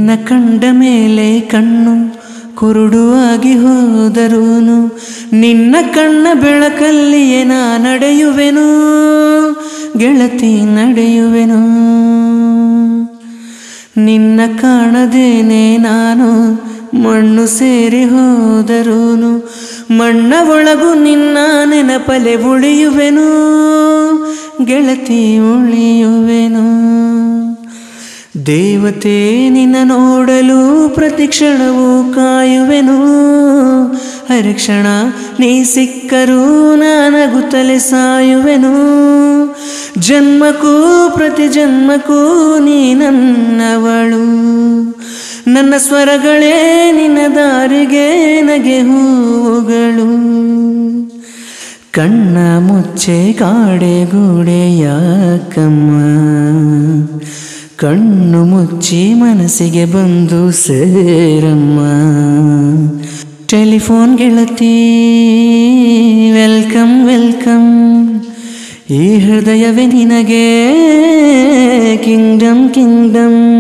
ನಿನ್ನ ಕಂಡ ಮೇಲೆ ಕಣ್ಣು ಕುರುಡು ಆಗಿ ಹೋದರೂನು ನಿನ್ನ ಕಣ್ಣ ಬೆಳಕಲ್ಲಿಯೇ ನಾ ನಡೆಯುವೆನು ಗೆಳತಿ ನಡೆಯುವೆನು ನಿನ್ನ ಕಾಣದೇನೆ ನಾನು ಮಣ್ಣು ಸೇರಿ ಹೋದರೂನು ಮಣ್ಣ ಒಳಗು ನಿನ್ನ ನೆನಪಲೆ ಉಳಿಯುವೆನು ಗೆಳತಿ ಉಳಿಯುವೆನು ದೇವತೆ ನಿನ್ನ ನೋಡಲು ಪ್ರತಿ ಕ್ಷಣವೂ ಕಾಯುವೆನು ಹರಿಕ್ಷಣ ನೀ ಸಿಕ್ಕರೂ ನಾನಗುತ್ತಲೆ ಸಾಯುವೆನು ಜನ್ಮಕ್ಕೂ ಪ್ರತಿ ಜನ್ಮಕ್ಕೂ ನೀ ನನ್ನವಳು ನನ್ನ ಸ್ವರಗಳೇ ನಿನ್ನ ದಾರಿಗೆ ನಗೆ ಹೂವುಗಳು ಕಣ್ಣ ಮುಚ್ಚೆ ಗಾಡೆ ಗೂಡೆ ಯಾಕಮ್ಮ ಕಣ್ಣು ಮುಚ್ಚಿ ಮನಸ್ಸಿಗೆ ಬಂದು ಸೇರಮ್ಮ ಟೆಲಿಫೋನ್ ಗೆಳತಿ ವೆಲ್ಕಮ್ ವೆಲ್ಕಮ್ ಈ ಹೃದಯವೇ ನಿನಗೆ ಕಿಂಗ್ಡಮ್ ಕಿಂಗ್ಡಮ್